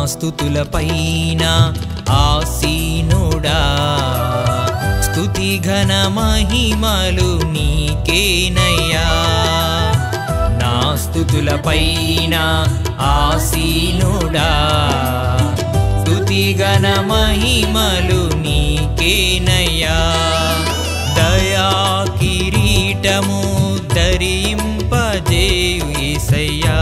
స్తుతులపైన ఆసీనుడా స్తుతి ఘన మహిమలు నీకేనయ్యా నా స్తుతులపైన ఆసీనుడా స్తుతి ఘన మహిమలు నీకేనయ్యా దయా కిరీటము ధరింపజేయు యేసయ్యా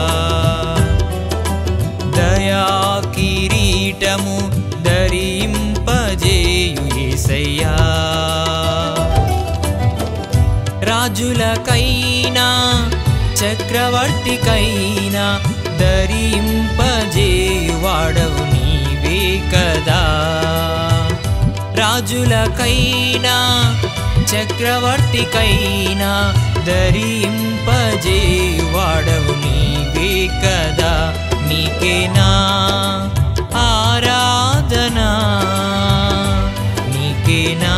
దయా కిరీటము ధరింపజేయు యేసయ్యా రాజులకైనా చక్రవర్తికైనా ధరింపజేయువాడవు నీవే కదా రాజులకైనా చక్రవర్తికైనా ధరింపజేయువాడవు నీవే కదా నీకేనా ఆరాధనా నీకేనా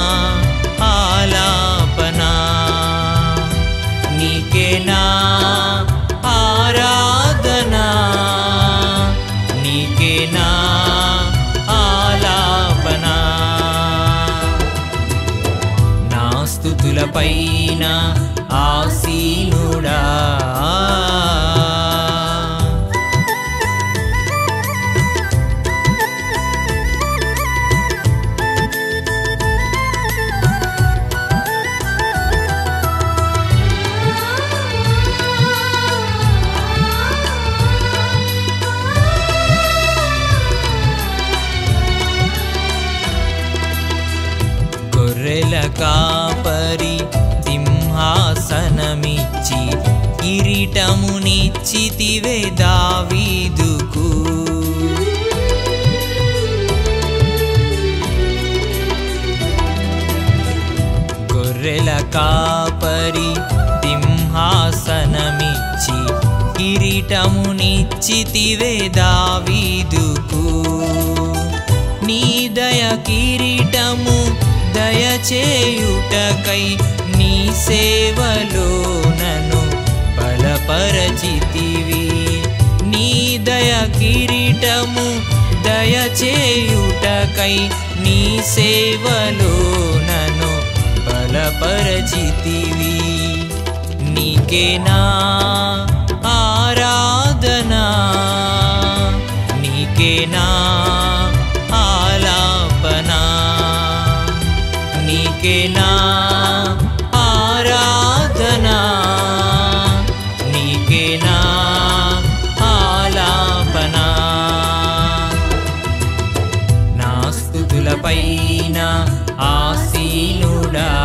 ఆలాపనా నీకేనా ఆరాధనా నీకేనా ఆలాపనా నా స్తుతులపైన ఆసీనుడా గొర్రెల కాపరి సింహాసనమిచ్చి కిరీటమునిచ్చితివే దావీదుకు గొర్రెల కాపరి సింహాసనమిచ్చి కిరీటమునిచ్చితివే దావీదుకు నీ దయ కిరీటము దయచేయుటకై నీ సేవలో నన్ను బలపరచితివి నీ దయ కిరీటము దయచేయుటకై నీ సేవలో నన్ను బలపరచితివి నీకేనా ఆరాధనా నీకేనా ఆలాపనా నీకేనా ఆరాధనా నీకేనా ఆలాపనా నా స్తుతులపైన ఆసీనుడా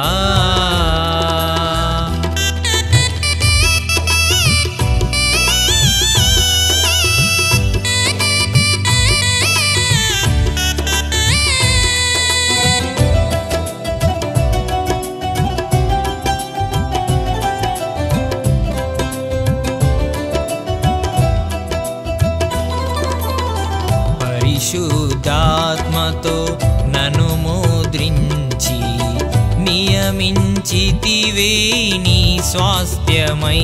పరిశుద్ధాత్మతో నన్ను ముద్రించి నియమించితివే నీ స్వాస్థ్యమై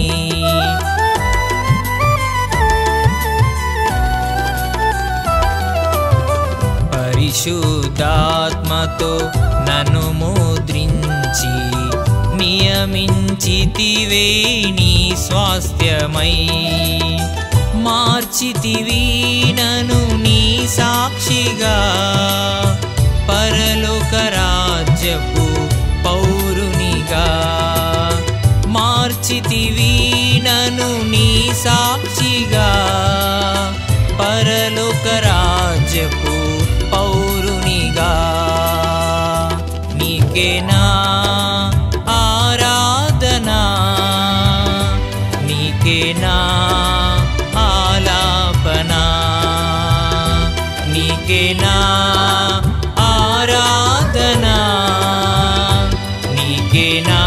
పరిశుద్ధాత్మతో నన్ను ముద్రించి నియమించితివే నీ స్వాస్థ్యమై మార్చితివి నను నీ సాక్షిగా పరలోక రాజ్యపు పౌరునిగా మార్చితివి నను నీ సాక్షిగా పరలోక రాజ్యపు పౌరునిగా నీకేనా ఆరాధనా నీకేనా ఆలాపనా నీకేనా ఆరాధనా నీకేనా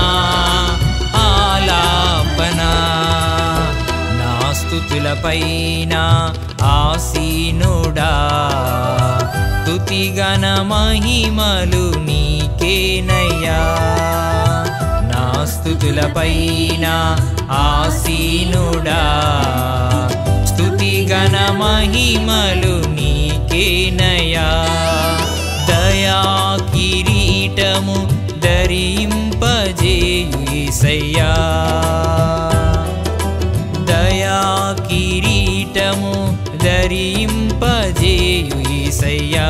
ఆలాపనా నా స్తుతులపైన ఆసీనుడా స్తుతిగణ మహిమలు నీకేనయ్యా నా స్తుతులపైన ఆసీనుడా స్తుతిగణ మహిమలు మహిమలు నీకేనయా దయా కిరీటము ధరింపజేయు యేసయ్యా దయా కిరీటము ధరింపజేయు యేసయ్యా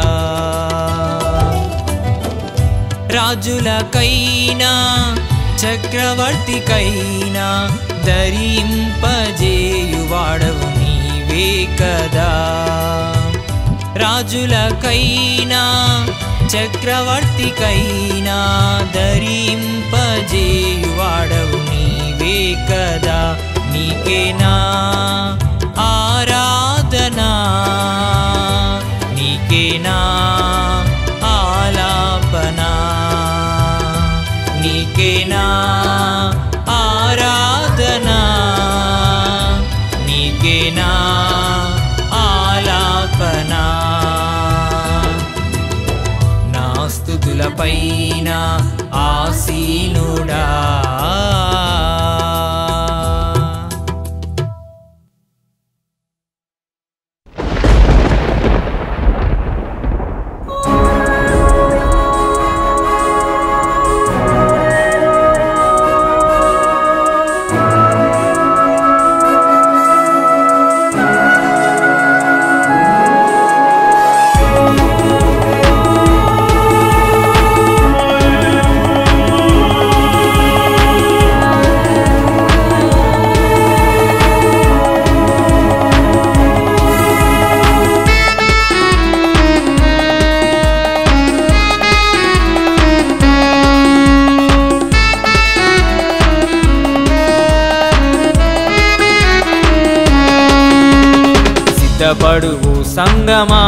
రాజులకైనా చక్రవర్తికైనా ధరింపజేయువాడవు నీవే కదా రాజులకైనా చక్రవర్తికైనా ధరింపజేయువాడవు నీవే కదా నీకేనా ఆరాధనా నీకేనా ఆలాపనా నీకేనా ఆరాధనా నీకేనా ఆలాపనా నా స్థుతులపైన ఆసీనుడా సిద్ధపడువు సంగమా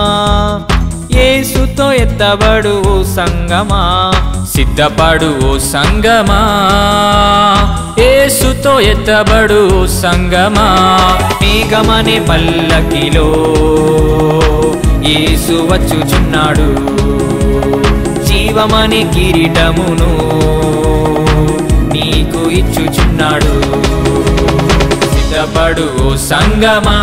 యేసుతో ఎత్తబడువు సంగమా సిద్ధపడు ఓ సంగమా ఏసుతో ఎత్తబడు ఓ సంగమా మేఘమనే పల్లకిలో యేసు వచ్చుచున్నాడు జీవమనే కిరీటమును నీకు ఇచ్చుచున్నాడు సిద్ధపడు ఓ సంగమా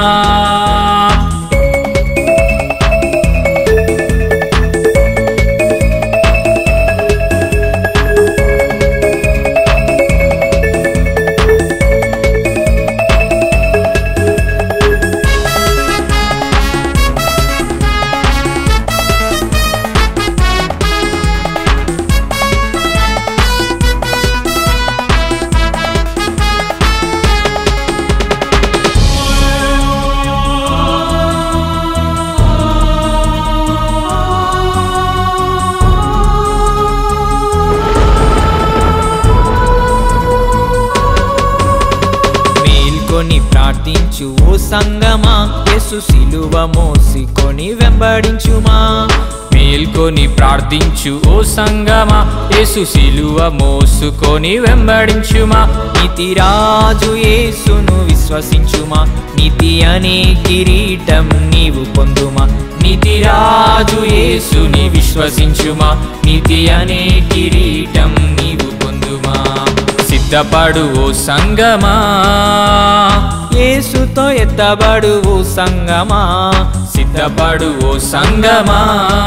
మేల్కొని ప్రార్థించు ఓ సంగమా యేసు సిలువ మోసికొని వెంబడించుమా మేల్కొని ప్రార్థించు ఓ సంగమా యేసు సిలువ మోసుకొని వెంబడించుమా నీతిరాజు యేసును విశ్వసించుమా నీతి అనే కిరీటం నీవు పొందుమా నీతిరాజు యేసుని విశ్వసించుమా నీతి అనే కిరీటం నీవు పొందుమా సిద్ధపడు ఓ సంగమా యేసుతో ఎత్తబడు ఓ సంగమా సిద్ధపడు ఓ సంగమా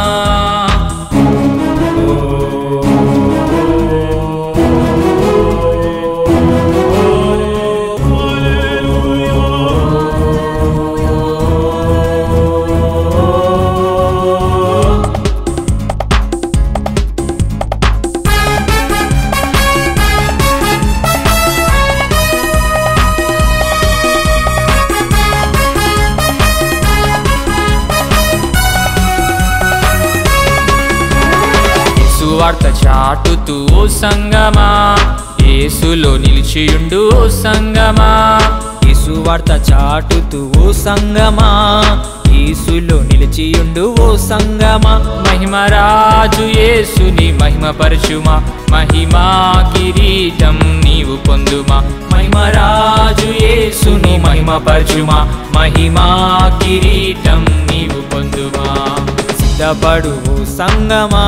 సువార్త చాటుతూ ఓ సంగమా యేసులో నిలిచియుండు ఓ సంగమా యేసు వార్త చాటుతూ ఓ సంగమా యేసులో నిలిచియుండు ఓ సంగమా మహిమరాజు యేసుని మహిమపరచుమా మహిమా కిరీటం నీవు పొందుమా మహిమరాజు యేసుని మహిమపరచుమా మహిమా కిరీటం నీవు పొందుమా సిద్ధపడు ఓ సంగమా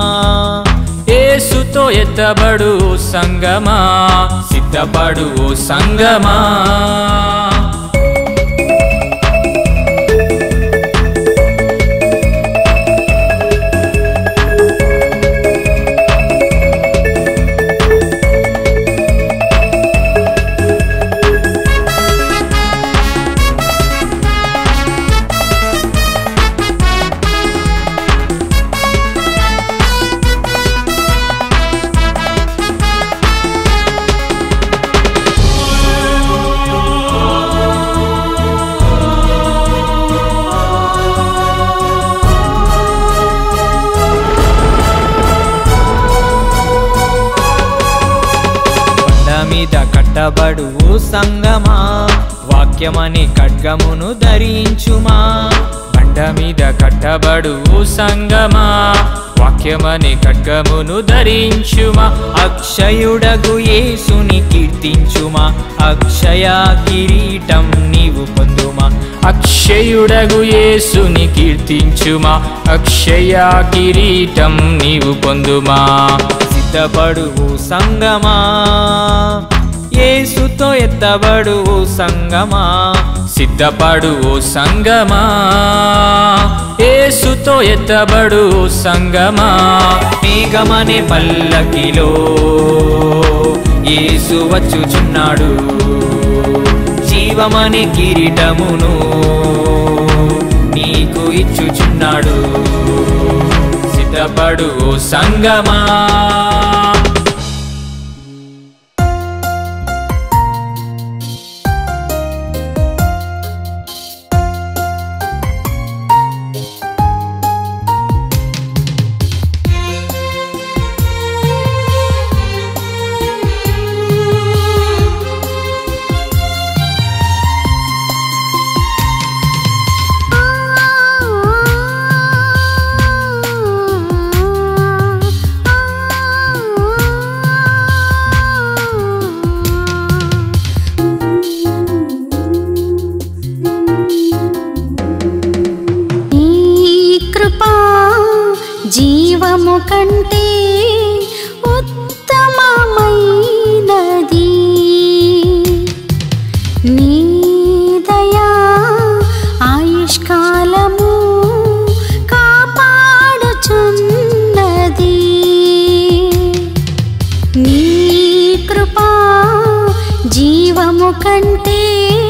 యేసుతో ఎత్తబడు ఓ సంగమా సిద్ధపడు ఓ సంగమా కట్టబడు ఓ సంగమా వాక్యమని ఖడ్గమును ధరించుమా బండ మీద కట్టబడు సంగమా వాక్యమని ఖడ్గమును ధరించుమా అక్షయుడగు యేసుని కీర్తించుమా అక్షయ కిరీటం నీవు పొందుమా అక్షయుడగు యేసుని కీర్తించుమా అక్షయ కిరీటం నీవు పొందుమా సిద్ధపడు ఓ సంగమా యేసుతో ఎత్తబడు ఓ సంగమా సిద్ధపడు ఓ సంగమా ఏసుతో ఎత్తబడు ఓ సంగమా మేఘమనే పల్లకిలో యేసు వచ్చుచున్నాడు జీవమనే కిరీటమును నీకు ఇచ్చుచున్నాడు సిద్ధపడు ఓ సంగమా ఈ కృపా జీవము కంటే ఉత్తమమైనది నీ దయా ఆయుష్కాలము కాపాడుచున్నది నీ కృపా జీవము కంటే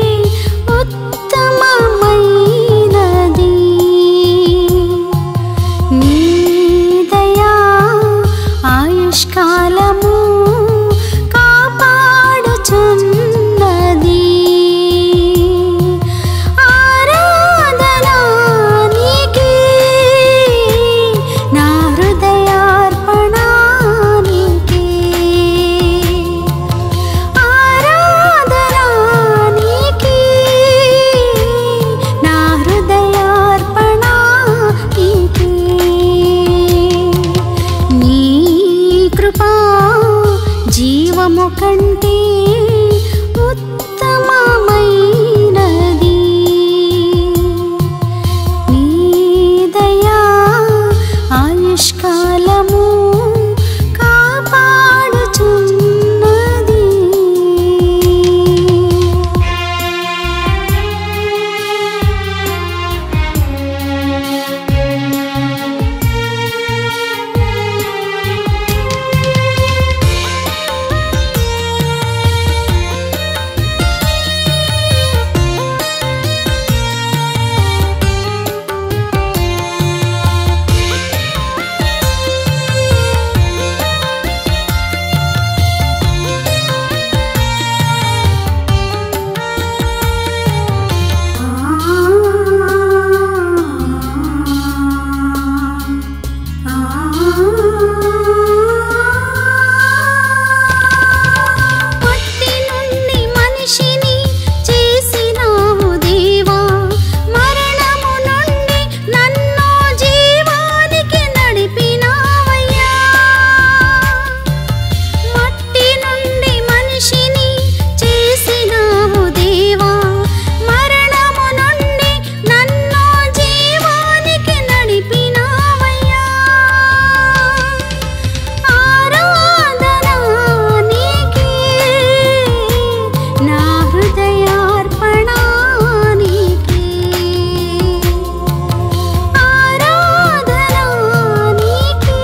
ఉత్తమమైనది నీ దయా ఆయుష్కాలము కాపాడుచున్నది ఆరాధనా నీకే నా హృదయార్పణ నీకే ఆరాధనా నీకే నా హృదయార్పణ నీకే నీ కృపా జీవము కంటే ఉత్తమమైనది నీ దయా ఆయుష్కాలము కాపాడుచున్నది మట్టి నుండి మనిషిని చేసినావు దేవా మరణము నుండి నన్ను జీవానికి నడిపినావయ్యా మట్టి నుండి మనిషిని చేసినావు దేవా మరణము నుండి నన్ను జీవానికి నడిపినావయ్యా ఆరాధనా నీకే నా హృదయార్పణ నీకే ఆరాధనా నీకే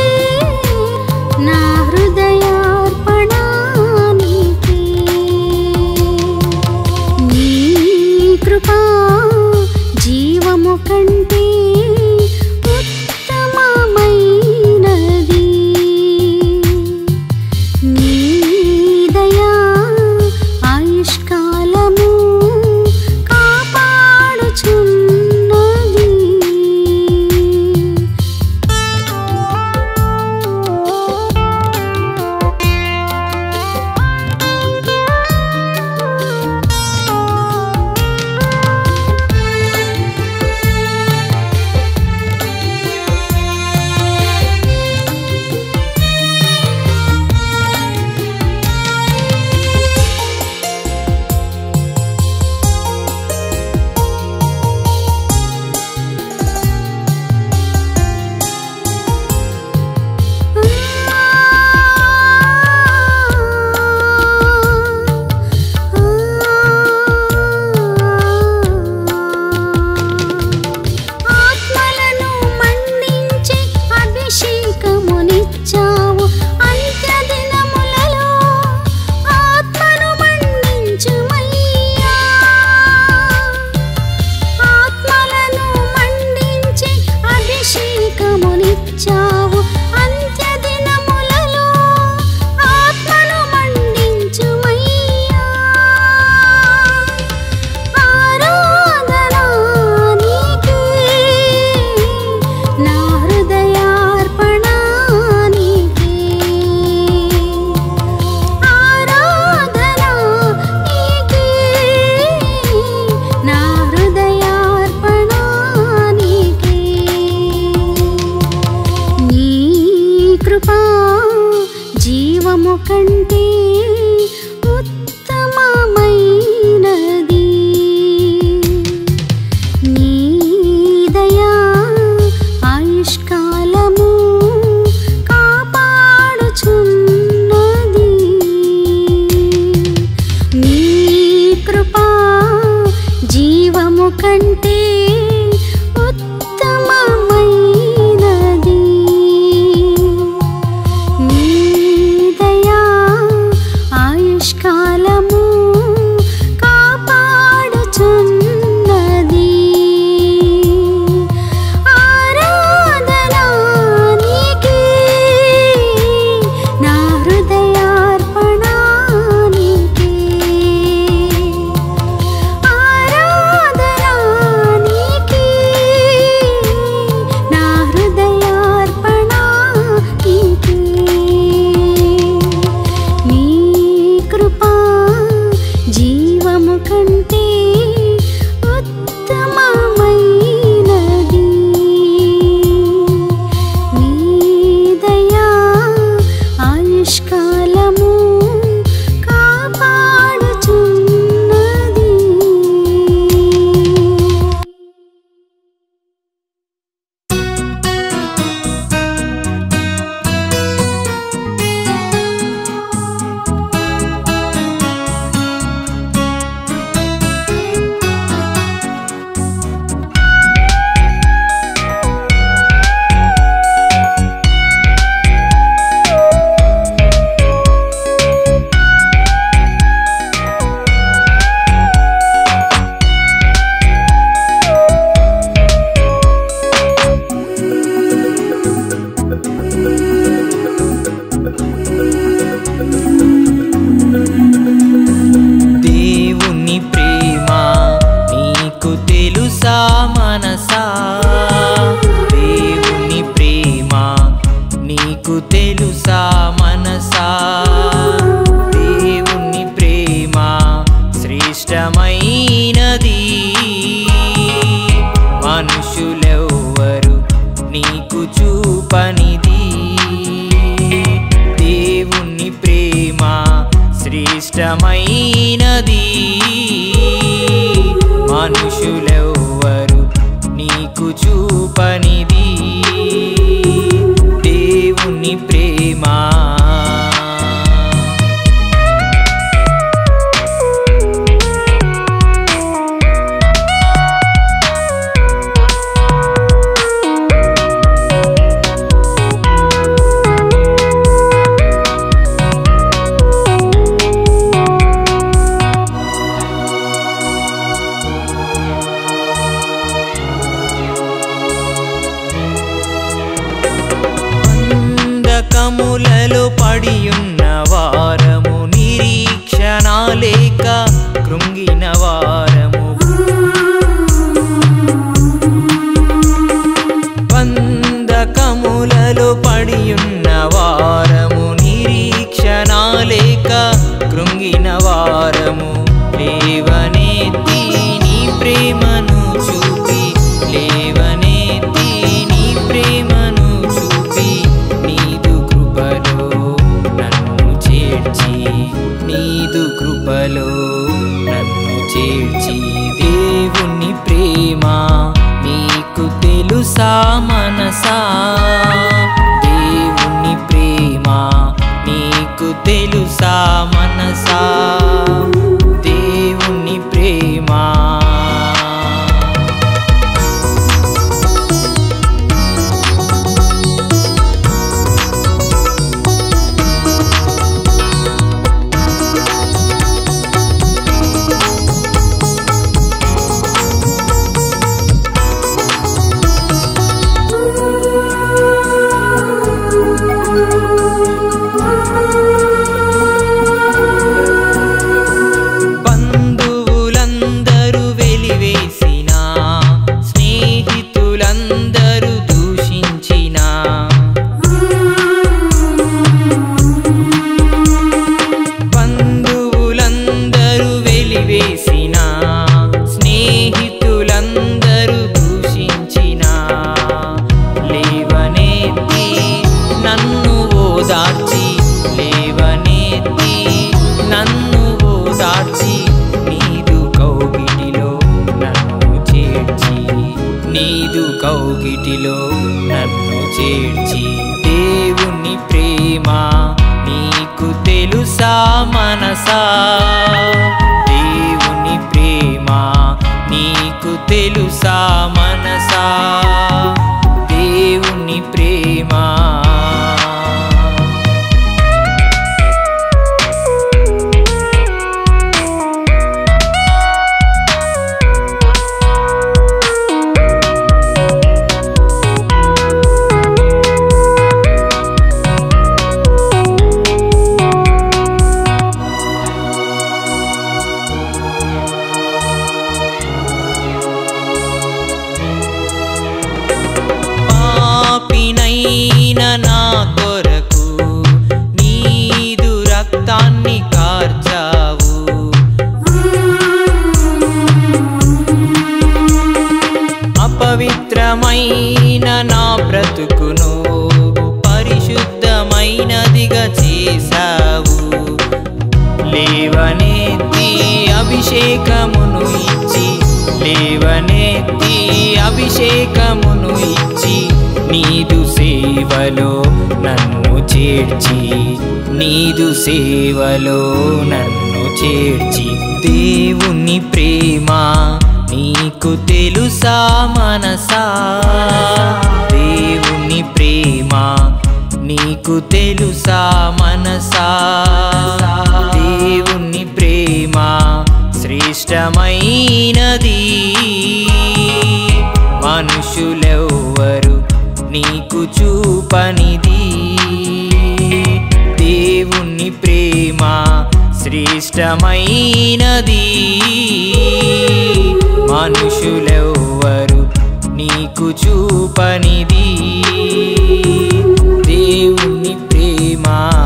నా హృదయార్పణ నీకే నీ కృపా జీవము కంటే ఉత్తమమైనది నీ దయా ఆయుష్కాలము కాపాడుచున్నది ఆ కంటే ఉత్తమమైనది నీ దయా ఆయుష్కాలము కాపాడుచున్నది ఆరాధనా నీకే నా హృదయార్పణ నీకే ఆరాధనా నీకే నా హృదయార్పణ నీకే నీ కృపా జీవము కంటే ఉత్తమమైనది నీ దయా ఆయుష్కాలము కాపాడుచున్నది దేవుని ప్రేమ నీకు తెలుసా మనసా దేవుని ప్రేమ నీకు తెలుసా మనసా దేవుని ప్రేమ శ్రేష్టమైనది మనుషులెవ్వరు నీకు చూపనిది దేవుని ప్రేమ శ్రేష్టమైనది మనుషులెవ్వరు నీకు చూపనిది దేవుని ప్రేమ అందకములలో పడియున్న వారము నిరీక్షణ లేక కృంగిన వారము బంధకములలో పడియున్న వారము నిరీక్షణ లేక కృంగిన వారము లేవనెత్తి నీ ప్రేమను చూపి లేవనెత్తి నీ ప్రేమను చూపి నీదు కృపలో నన్ను చేర్చి నీదు కృపలో నన్ను చేర్చి దేవుని ప్రేమ నీకు తెలుసా మనసా దేవుని ప్రేమ నీకు తెలుసా మనసా దేవుని ప్రేమ బంధువులందరూ వెలివేసిన స్నేహితులందరూ దూషించిన బంధువులందరూ వెలివేసిన స్నేహితులందరూ దూషించిన లేవనెత్తి నన్ను ఓదార్చి లేవనెత్తి నన్ను ఓదార్చి నీదు కౌగిటిలో నన్ను చేర్చి నీదు కౌగిటిలో నన్ను చేర్చి దేవుని ప్రేమ నీకు తెలుసా మనసా దేవుని ప్రేమ నీకు తెలుసా మనసా దేవుని ప్రేమ పాపినైన నా కొరకు నీదు రక్తాన్ని కార్చావు అపవిత్రమైన నా బ్రతుకును పరిశుద్ధమైనదిగా చేశావు లేవనెత్తి అభిషేకమును ఇచ్చి లేవనెత్తి అభిషేకమును ఇచ్చి నీదు సేవలో నన్ను చేర్చి నీదు సేవలో నన్ను చేర్చి దేవుని ప్రేమ నీకు తెలుసా మనసా దేవుని ప్రేమ నీకు తెలుసా మనసా దేవుని ప్రేమ శ్రేష్టమైనది మనుషులెవ్వరు నీకు చూపనిది దేవుని ప్రేమ శ్రేష్టమైనది మనుషులెవ్వరు నీకు చూపనిది దేవుని ప్రేమ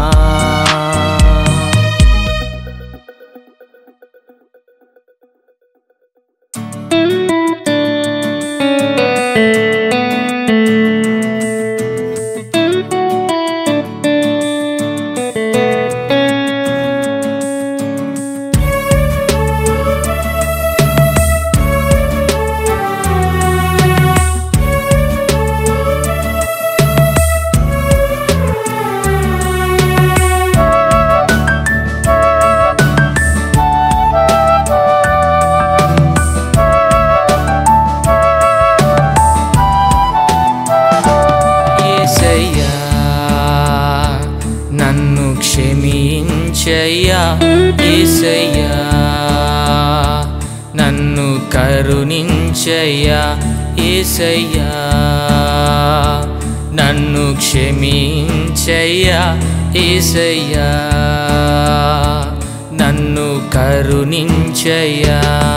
యేసయ్యా నన్ను క్షమించయ్యా యేసయ్యా నన్ను కరుణించయ్యా యేసయ్యా నన్ను క్షమించయ్యా యేసయ్యా నన్ను కరుణించయ్యా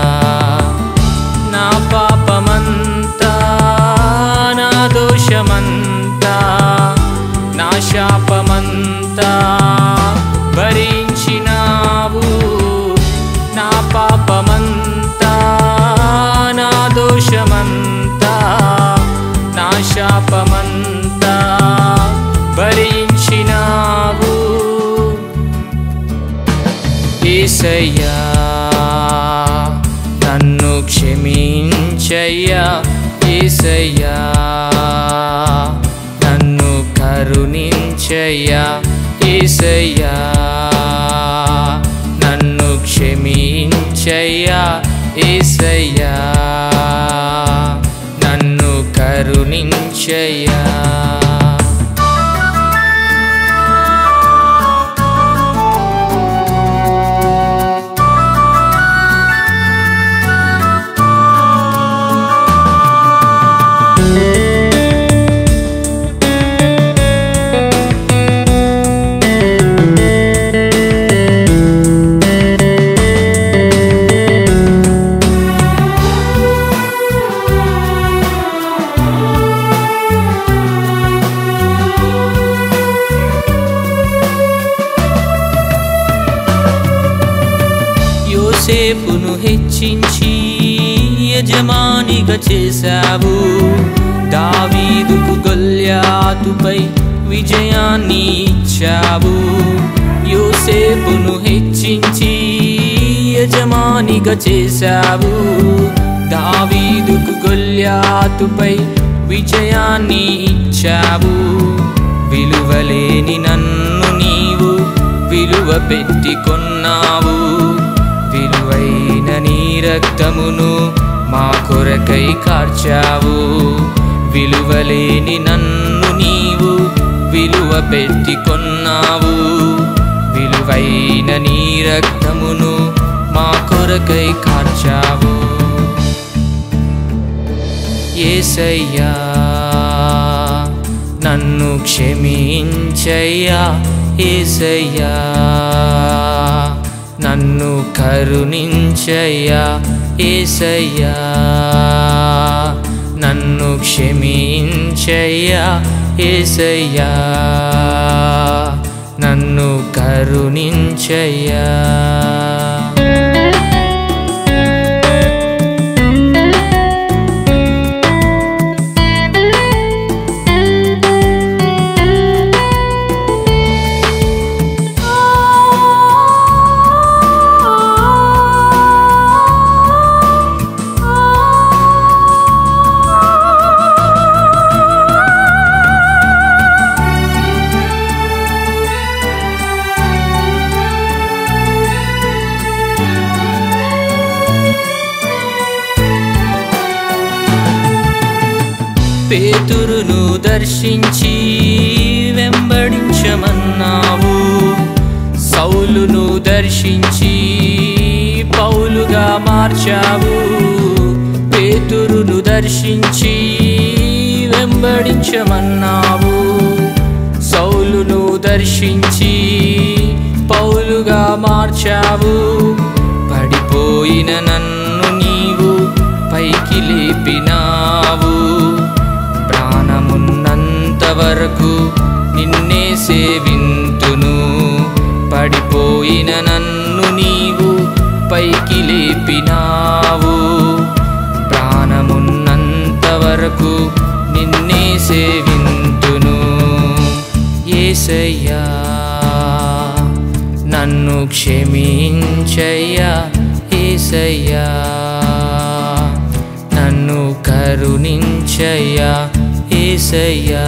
నా పాపమంతా నా దోషమంతా నా శాపమంతా భరించినావు నా పాపమంతా నా దోషమంతా నా శాపమంతా భరించినావు ఏసయ్యా నన్ను క్షమించయ్యా ఏసయ్యా నన్ను కరుణించయ్యా ఏసయ్యా నన్ను క్షమించయ్యా ఏసయ్యా నన్ను కరుణించయ్యా యోసేపును హెచ్చించి యజమానిగా చేశావు దావీదుకు గొల్యాతుపై విజయాన్ని ఇచ్చావు యోసేపును హెచ్చించి యజమానిగా చేశావు దావీదుకు గొల్యాతుపై విజయాన్ని ఇచ్చావు విలువలేని నన్ను నీవు విలువ పెట్టి కొన్నావు విలువైన నీ రక్తమును మా కొరకై కార్చావు విలువలేని నన్ను నీవు విలువ పెట్టి కొన్నావు విలువైన నీ రక్తమును మా కొరకై కార్చావు ఏసయ్యా నన్ను క్షమించయ్యా ఏసయ్యా నన్ను కరుణించయ్యా ఏసయ్యా నన్ను క్షమించయ్యా ఏసయ్యా నన్ను కరుణించయ్యా పేతురును దర్శించి వెంబడించమన్నావు సౌలును దర్శించి పౌలుగా మార్చావు పేతురును దర్శించి వెంబడించమన్నావు సౌలును దర్శించి పౌలుగా మార్చావు పడిపోయిన నన్ను నీవు పైకి లేపినావు ప్రాణమున్నంత వరకు నిన్నే సేవింతును పడిపోయిన నన్ను నీవు పైకి లేపినావు ప్రాణమున్నంత వరకు నిన్నే సేవింతును ఏసయ్యా నన్ను క్షమించయ్యా ఏసయ్యా నన్ను కరుణించయ్యా ఏసయ్యా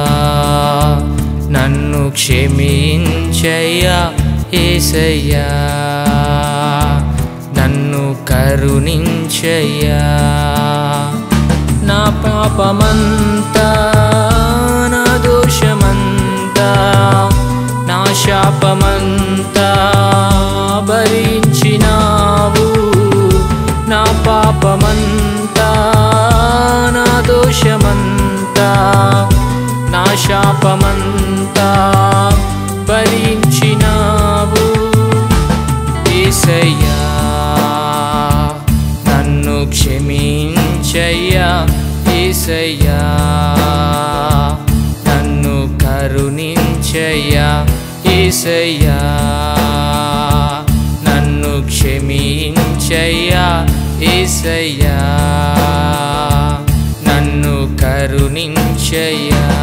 నన్ను క్షమించయ్యా ఏసయ్యా నన్ను కరుణించయ్యా నా పాపమంతా నా దోషమంతా నా శాపమంతా భరించినావు నా పాపమంతా నా దోషమంతా నా శాపమంతా భరించినావు ఏసయ్యా నన్ను క్షమించయ్యా ఏసయ్యా నన్ను కరుణించయ్యా ఏసయ్యా నన్ను క్షమించయ్యా ఏసయ్యా నన్ను కరుణించయ్యా